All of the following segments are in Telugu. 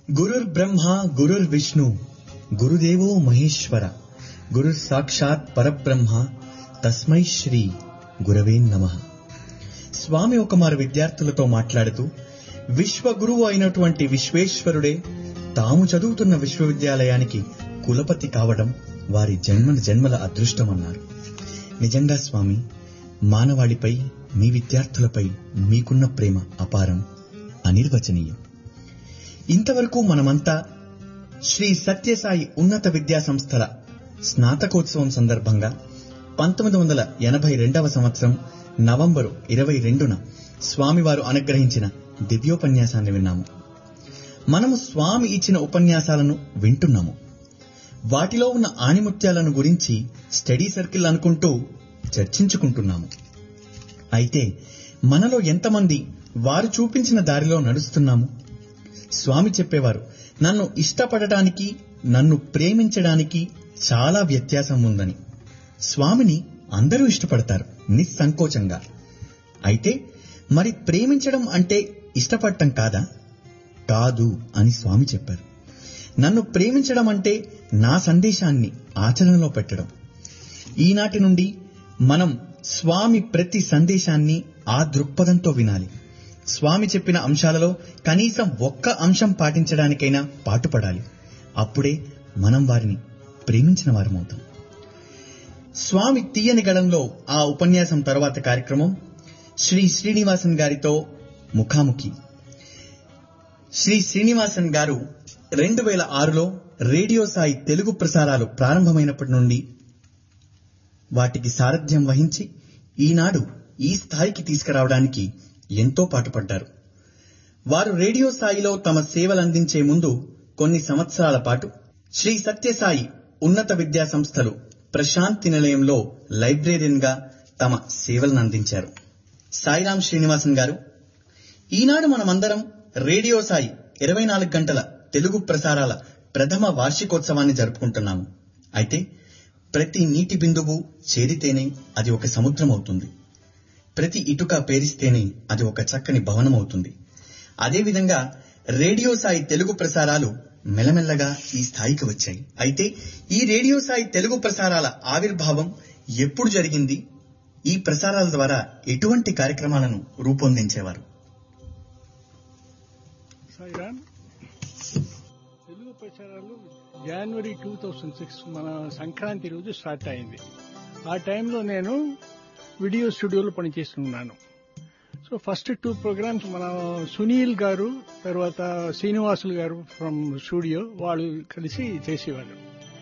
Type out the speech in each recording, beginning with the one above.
గురుర్ బ్రహ్మ గురుర్ విష్ణు గురుదేవో మహేశ్వర గురుర్ సాక్షాత్ పరబ్రహ్మ తస్మై శ్రీ గురవే నమ స్వామి ఒకమారు విద్యార్థులతో మాట్లాడుతూ విశ్వగురువు అయినటువంటి విశ్వేశ్వరుడే తాము చదువుతున్న విశ్వవిద్యాలయానికి కులపతి కావడం వారి జన్మ జన్మల అదృష్టమన్నారు నిజంగా స్వామి మానవాళిపై మీ విద్యార్థులపై మీకున్న ప్రేమ అపారం అనిర్వచనీయం ఇంతవరకు మనమంతా శ్రీ సత్యసాయి ఉన్నత విద్యా సంస్థల స్నాతకోత్సవం సందర్భంగా పంతొమ్మిది వందల ఎనభై రెండవ సంవత్సరం నవంబరు ఇరవై రెండున స్వామివారు అనుగ్రహించిన దివ్యోపన్యాసాన్ని విన్నాము మనము స్వామి ఇచ్చిన ఉపన్యాసాలను వింటున్నాము వాటిలో ఉన్న ఆణిముత్యాలను గురించి స్టడీ సర్కిల్ అనుకుంటూ చర్చించుకుంటున్నాము అయితే మనలో ఎంతమంది వారు చూపించిన దారిలో నడుస్తున్నాము స్వామి చెప్పేవారు నన్ను ఇష్టపడటానికి నన్ను ప్రేమించడానికి చాలా వ్యత్యాసం ఉందని స్వామిని అందరూ ఇష్టపడతారు నిస్సంకోచంగా అయితే మరి ప్రేమించడం అంటే ఇష్టపడటం కాదా కాదు అని స్వామి చెప్పారు నన్ను ప్రేమించడం అంటే నా సందేశాన్ని ఆచరణలో పెట్టడం ఈనాటి నుండి మనం స్వామి ప్రతి సందేశాన్ని ఆ దృక్పథంతో వినాలి స్వామి చెప్పిన అంశాలలో కనీసం ఒక్క అంశం పాటించడానికైనా పాటుపడాలి అప్పుడే మనం వారిని ప్రేమించిన వారమవుతాం స్వామి తీయని గళంలో ఆ ఉపన్యాసం తర్వాత కార్యక్రమం శ్రీ శ్రీనివాసన్ గారితో ముఖాముఖి శ్రీ శ్రీనివాసన్ గారు రెండు వేల ఆరులో రేడియో సాయి తెలుగు ప్రసారాలు ప్రారంభమైనప్పటి నుండి వాటికి సారథ్యం వహించి ఈనాడు ఈ స్థాయికి తీసుకురావడానికి ఎంతో పాటుపడ్డారు వారు రేడియో స్థాయిలో తమ సేవలందించే ముందు కొన్ని సంవత్సరాల పాటు శ్రీ సత్యసాయి ఉన్నత విద్యా సంస్థలు ప్రశాంతి నిలయంలో లైబ్రేరియన్ గా తమ సేవలను అందించారు సాయిరాం శ్రీనివాసన్ గారు ఈనాడు మనమందరం రేడియో సాయి ఇరవై నాలుగు గంటల తెలుగు ప్రసారాల ప్రథమ వార్షికోత్సవాన్ని జరుపుకుంటున్నాము అయితే ప్రతి నీటి బిందువు చేరితేనే అది ఒక సముద్రం అవుతుంది ప్రతి ఇటుక పేరిస్తేనే అది ఒక చక్కని భవనం అవుతుంది అదేవిధంగా రేడియో సాయి తెలుగు ప్రసారాలు మెల్లమెల్లగా ఈ స్థాయికి వచ్చాయి అయితే ఈ రేడియో సాయి తెలుగు ప్రసారాల ఆవిర్భావం ఎప్పుడు జరిగింది ఈ ప్రసారాల ద్వారా ఎటువంటి కార్యక్రమాలను రూపొందించేవారు సాయిరామ్ తెలుగు ప్రచారాలు జనవరి టూ థౌజండ్ సిక్స్ మన సంక్రాంతి రోజు స్టార్ట్ అయింది ఆ టైంలో నేను వీడియో స్టూడియోలో పనిచేస్తున్నాను సో ఫస్ట్ టూ ప్రోగ్రామ్స్ మన సునీల్ గారు తర్వాత శ్రీనివాసులు గారు ఫ్రమ్ స్టూడియో వాళ్ళు కలిసి చేసేవాళ్ళు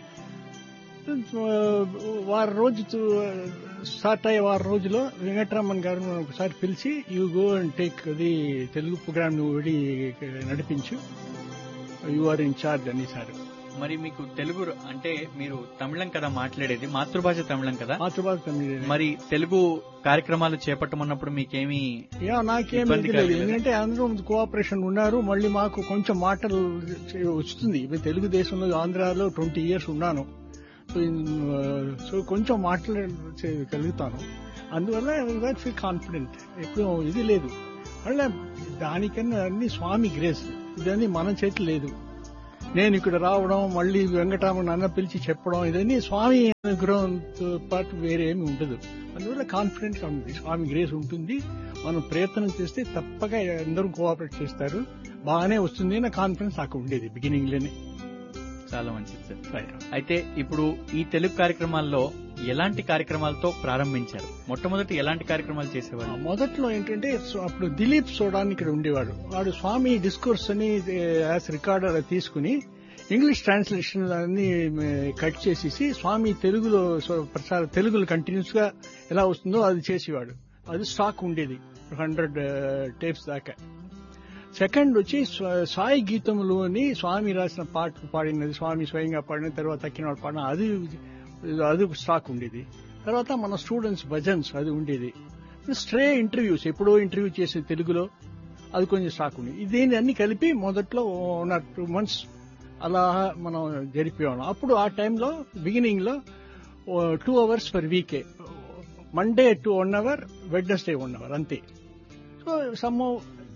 వారం రోజు స్టార్ట్ అయ్యే వారం రోజులో వెంకటరామన్ గారు ఒకసారి పిలిచి యూ గో అండ్ టేక్ అది తెలుగు ప్రోగ్రామ్ నువ్వు వెళ్ళి నడిపించు యు ఆర్ ఇన్ చార్జ్ అనేసారు మరి మీకు తెలుగు అంటే మీరు తమిళం కదా మాట్లాడేది మాతృభాష తమిళం కదా మాతృభాష తమిళ మరి తెలుగు కార్యక్రమాలు చేపట్టమన్నప్పుడు మీకేమి యా నాకేం ఇబ్బంది ఇది లేదు కలగలేదా? ఎందుకంటే అందరూ కోఆపరేషన్ ఉన్నారు మళ్ళీ మాకు కొంచెం మాటలు చే- వస్తుంది ఇప్పుడు తెలుగుదేశంలో ఆంధ్రాలో ట్వంటీ ఇయర్స్ ఉన్నాను సో ఇన్- సో కొంచెం మాట్లాడగలుగుతాను అందువల్ల ఫీల్ కాన్ఫిడెంట్ ఎప్పుడు ఇది లేదు మళ్ళీ దానికన్నా అన్ని స్వామి గ్రేస్ ఇదన్నీ మన చేతి లేదు నేను ఇక్కడ రావడం మళ్ళీ వెంకటరామన్ అన్న పిలిచి చెప్పడం ఇదన్నీ స్వామి అనుగ్రహంతో పాటు వేరే ఏమి ఉండదు అందువల్ల కాన్ఫిడెంట్ గా ఉంది స్వామి గ్రేస్ ఉంటుంది మనం ప్రయత్నం చేస్తే తప్పక అందరూ కోఆపరేట్ చేస్తారు బాగానే వస్తుంది అన్న కాన్ఫిడెన్స్ నాకు ఉండేది బిగినింగ్ లోనే చాలా మంచిది సార్ అయితే ఇప్పుడు ఈ తెలుగు కార్యక్రమాల్లో ఎలాంటి కార్యక్రమాలతో ప్రారంభించారు మొట్టమొదటి ఎలాంటి కార్యక్రమాలు చేసేవారు మొదట్లో ఏంటంటే సో అప్పుడు దిలీప్ సోడాన్ ఇక్కడ ఉండేవాడు వాడు స్వామి డిస్కోర్స్ అని యాజ్ రికార్డర్ తీసుకుని ఇంగ్లీష్ ట్రాన్స్లేషన్ అన్ని కట్ చేసేసి స్వామి తెలుగులో సో ప్రసార తెలుగులో కంటిన్యూస్ గా ఎలా వస్తుందో అది చేసేవాడు అది స్టాక్ ఉండేది హండ్రెడ్ టేప్స్ దాకా సెకండ్ వచ్చి స్వ- సాయి గీతములు అని స్వామి రాసిన పాటలు పాడినది స్వామి స్వయంగా పాడిన తర్వాత తక్కిన పాడిన అది అది స్టాక్ ఉండేది తర్వాత మన స్టూడెంట్స్ భజన్స్ అది ఉండేది స్ట్రే ఇంటర్వ్యూస్ ఎప్పుడో ఇంటర్వ్యూ చేసే తెలుగులో అది కొంచెం స్టాక్ ఉంది ఇదేంటి అన్ని కలిపి మొదట్లో వన్ ఆర్ టూ మంత్స్ అలా మనం జరిపేవాళ్ళం అప్పుడు ఆ టైంలో బిగినింగ్ లో టూ అవర్స్ పర్ వీకే Monday to one hour Wednesday one hour అంతే సో సమ్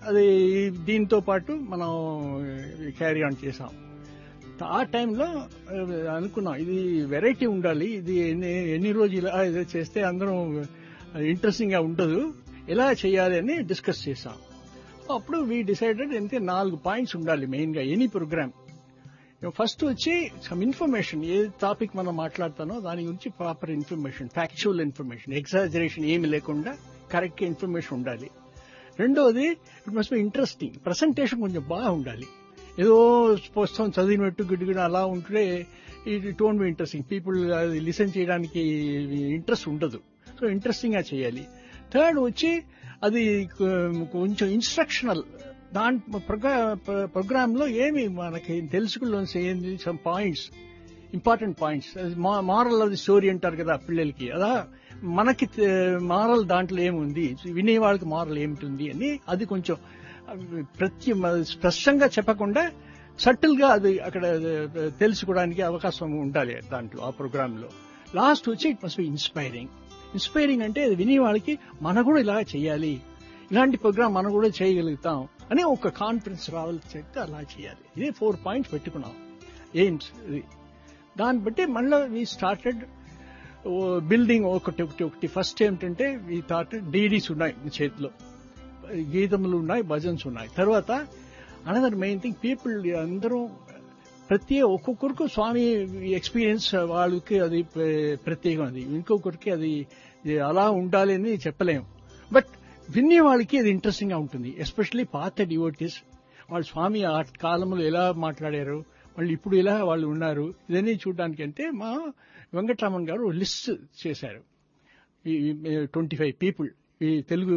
అది దీంతో పాటు మనం క్యారీ ఆన్ చేసాం ఆ టైంలో అనుకున్నాం ఇది వెరైటీ ఉండాలి ఇది ఎన్ని ఎన్ని రోజులు ఇలా ఇది చేస్తే అందరం ఇంట్రెస్టింగ్ గా ఉండదు ఎలా చేయాలి అని డిస్కస్ చేసాం అప్పుడు వీ డిసైడెడ్ అంటే నాలుగు పాయింట్స్ ఉండాలి మెయిన్ గా ఎనీ ప్రోగ్రామ్ ఫస్ట్ వచ్చి సమ్ ఇన్ఫర్మేషన్ ఏ టాపిక్ మనం మాట్లాడతానో దాని గురించి proper information factual information exaggeration ఏమి లేకుండా కరెక్ట్ ఇన్ఫర్మేషన్ ఉండాలి రెండోది it must be interesting presentation కొంచెం బాగా ఉండాలి ఏదో పుస్తకం చదివినట్టు గిడ్డుగిడ అలా ఉంటే it don't be interesting people అది లిసన్ చేయడానికి ఇంట్రెస్ట్ ఉండదు సో ఇంట్రెస్టింగ్ గా చేయాలి థర్డ్ వచ్చి అది కొంచెం ఇన్స్ట్రక్షనల్ దాని ప్రోగ్రామ్ లో ఏమి మనకి తెలుసుకోవాల్సి ఏంది some points important points moral of the story అంటారు కదా పిల్లలకి అలా మనకి మారల్ దాంట్లో ఏముంది వినే వాళ్ళకి మారల్ ఏమిటి అని అది కొంచెం ప్రతి స్పష్టంగా చెప్పకుండా సటిల్ గా అది అక్కడ తెలుసుకోవడానికి అవకాశం ఉండాలి దాంట్లో ఆ ప్రోగ్రామ్ లో లాస్ట్ వచ్చి it must be inspiring inspiring అంటే అది వినే వాళ్ళకి మన కూడా ఇలా చేయాలి ఇలాంటి ప్రోగ్రామ్ మనం కూడా చేయగలుగుతాం అని ఒక కాన్ఫిడెన్స్ రావాలి చెప్తే అలా చేయాలి ఇదే ఫోర్ పాయింట్స్ పెట్టుకున్నాం ఎయిమ్స్ ఇది దాన్ని బట్టి మళ్ళీ వీ స్టార్టెడ్ బిల్డింగ్ ఒకటి ఒకటి ఒకటి ఫస్ట్ ఏమిటంటే ఈ థాట్ డీడీస్ ఉన్నాయి చేతిలో గీతములు ఉన్నాయి భజన్స్ ఉన్నాయి తర్వాత అనదర్ మెయిన్ థింగ్ పీపుల్ అందరూ ప్రతి ఒక్కొక్కరికి స్వామి ఎక్స్పీరియన్స్ వాళ్ళకి అది ప్రత్యేకం అది ఇంకొకరికి అది అలా ఉండాలి అని చెప్పలేము బట్ వినే వాళ్ళకి అది ఇంట్రెస్టింగ్ గా ఉంటుంది ఎస్పెషల్లీ పాత డివోటీస్ వాళ్ళు స్వామి ఆ కాలంలో ఎలా మాట్లాడారు వాళ్ళు ఇప్పుడు ఎలా వాళ్ళు ఉన్నారు ఇదన్నీ చూడడానికి అంటే మా వెంకటరామన్ గారు లిస్ట్ చేశారు ట్వంటీ ఫైవ్ పీపుల్ ఈ తెలుగు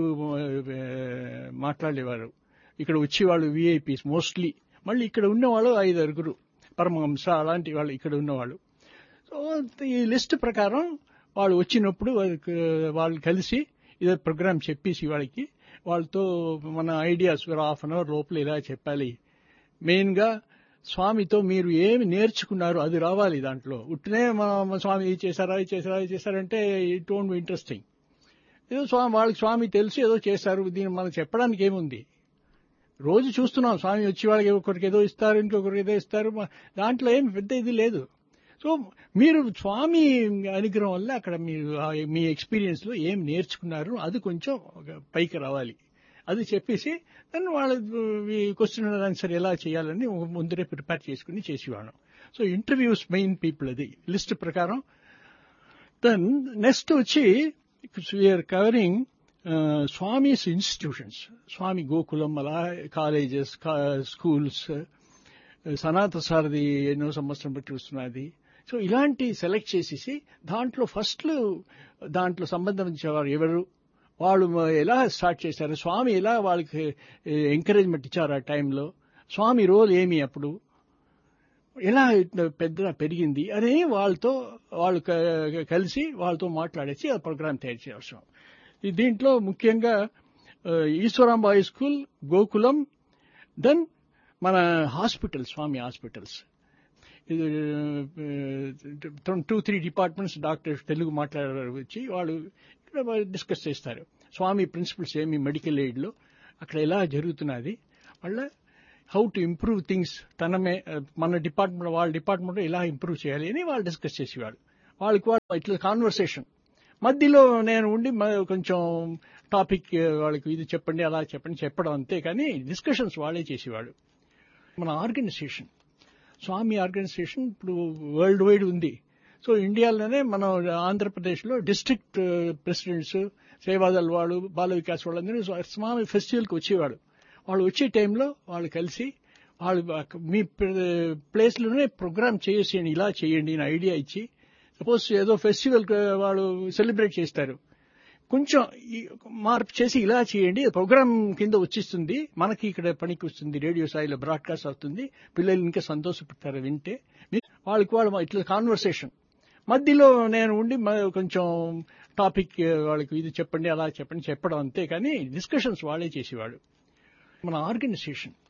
మాట్లాడేవారు ఇక్కడ వచ్చేవాళ్ళు విఐపీస్ మోస్ట్లీ మళ్ళీ ఇక్కడ ఉన్నవాళ్ళు ఐదారుగురు పరమహంస అలాంటి వాళ్ళు ఇక్కడ ఉన్నవాళ్ళు సో ఈ లిస్ట్ ప్రకారం వాళ్ళు వచ్చినప్పుడు వాళ్ళు కలిసి ఇదే ప్రోగ్రామ్ చెప్పేసి వాళ్ళకి వాళ్ళతో మన ఐడియాస్ హాఫ్ అన్ అవర్ లోపల ఇలా చెప్పాలి మెయిన్ గా స్వామితో మీరు ఏమి నేర్చుకున్నారు అది రావాలి దాంట్లో ఉట్టినే మా స్వామి ఇది చేశారా ఇది చేశారా ఇది చేశారంటే ఇట్ డోంట్ బి ఇంట్రెస్టింగ్ ఏదో స్వామి వాళ్ళకి స్వామి తెలుసు ఏదో చేశారు దీన్ని మనం చెప్పడానికి ఏముంది రోజు చూస్తున్నాం స్వామి వచ్చి వాళ్ళకి ఒకరికి ఏదో ఇస్తారు ఇంకొకరికి ఏదో ఇస్తారు దాంట్లో ఏం పెద్ద ఇది లేదు సో మీరు స్వామి అనుగ్రహం వల్ల అక్కడ మీరు మీ ఎక్స్పీరియన్స్ లో ఏం నేర్చుకున్నారు అది కొంచెం పైకి రావాలి అది చెప్పేసి దాన్ని వాళ్ళ క్వశ్చన్ ఆన్సర్ ఎలా చేయాలని ముందరే ప్రిపేర్ చేసుకుని చేసేవాళ్ళం సో ఇంటర్వ్యూస్ మెయిన్ పీపుల్ అది లిస్ట్ ప్రకారం దెన్ నెక్స్ట్ వచ్చి we're covering Swami's institutions Swami Gokulam అలా కాలేజెస్ స్కూల్స్ సనాత సారథి ఎన్నో సంవత్సరం బట్టి వస్తున్నది సో ఇలాంటి సెలెక్ట్ చేసేసి దాంట్లో ఫస్ట్ దాంట్లో సంబంధించేవారు ఎవరు వాళ్ళు ఎలా స్టార్ట్ చేశారు స్వామి ఎలా వాళ్ళకి ఎంకరేజ్మెంట్ ఇచ్చారు ఆ టైంలో స్వామి రోల్ ఏమి అప్పుడు ఎలా పెద్ద పెరిగింది అని వాళ్ళతో వాళ్ళు కలిసి వాళ్ళతో మాట్లాడేసి ఆ ప్రోగ్రామ్ తయారు చేయాల్సిన దీంట్లో ముఖ్యంగా ఈశ్వరాంబాయి స్కూల్ గోకులం దెన్ మన hospital Swami hospitals two three departments doctors Telugu మాట్లాడారు వచ్చి వాళ్ళు డిస్కస్ చేస్తారు స్వామి ప్రిన్సిపల్స్ ఏమి మెడికల్ ఎయిడ్ లో అక్కడ ఎలా జరుగుతున్నది వాళ్ళ హౌ టు ఇంప్రూవ్ థింగ్స్ తనమే మన డిపార్ట్మెంట్ వాళ్ళ డిపార్ట్మెంట్ ఎలా ఇంప్రూవ్ చేయాలి అని వాళ్ళు డిస్కస్ చేసేవాడు వాళ్ళకి వాళ్ళు ఇట్లా కాన్వర్సేషన్ మధ్యలో నేను ఉండి కొంచెం టాపిక్ వాళ్ళకి ఇది చెప్పండి అలా చెప్పండి చెప్పడం అంతే కానీ డిస్కషన్స్ వాళ్ళే చేసేవాడు మన ఆర్గనైజేషన్ స్వామి ఆర్గనైజేషన్ ఇప్పుడు వరల్డ్ వైడ్ ఉంది సో ఇండియాలోనే మన ఆంధ్రప్రదేశ్లో డిస్ట్రిక్ట్ ప్రెసిడెంట్స్ సేవాదల్ వాళ్ళు బాల వికాస్ వాళ్ళందరూ స్వామి ఫెస్టివల్కి వచ్చేవాడు వాళ్ళు వచ్చే టైంలో వాళ్ళు కలిసి వాళ్ళు మీ ప్లేస్లోనే ప్రోగ్రామ్ చేసేయండి ఇలా చేయండి అని ఐడియా ఇచ్చి సపోజ్ ఏదో ఫెస్టివల్ వాళ్ళు సెలబ్రేట్ చేస్తారు కొంచెం మార్పు చేసి ఇలా చేయండి ప్రోగ్రామ్ కింద వచ్చిస్తుంది మనకి ఇక్కడ పనికి వస్తుంది రేడియో స్థాయిలో బ్రాడ్కాస్ట్ అవుతుంది పిల్లలు ఇంకా సంతోషపడతారు వింటే వాళ్ళకి వాళ్ళు ఇట్లా కాన్వర్సేషన్ మధ్యలో నేను ఉండి కొంచెం టాపిక్ వాళ్ళకి ఇది చెప్పండి అలా చెప్పండి చెప్పడం అంతే కానీ డిస్కషన్స్ వాళ్ళే చేసేవాడు మన ఆర్గనైజేషన్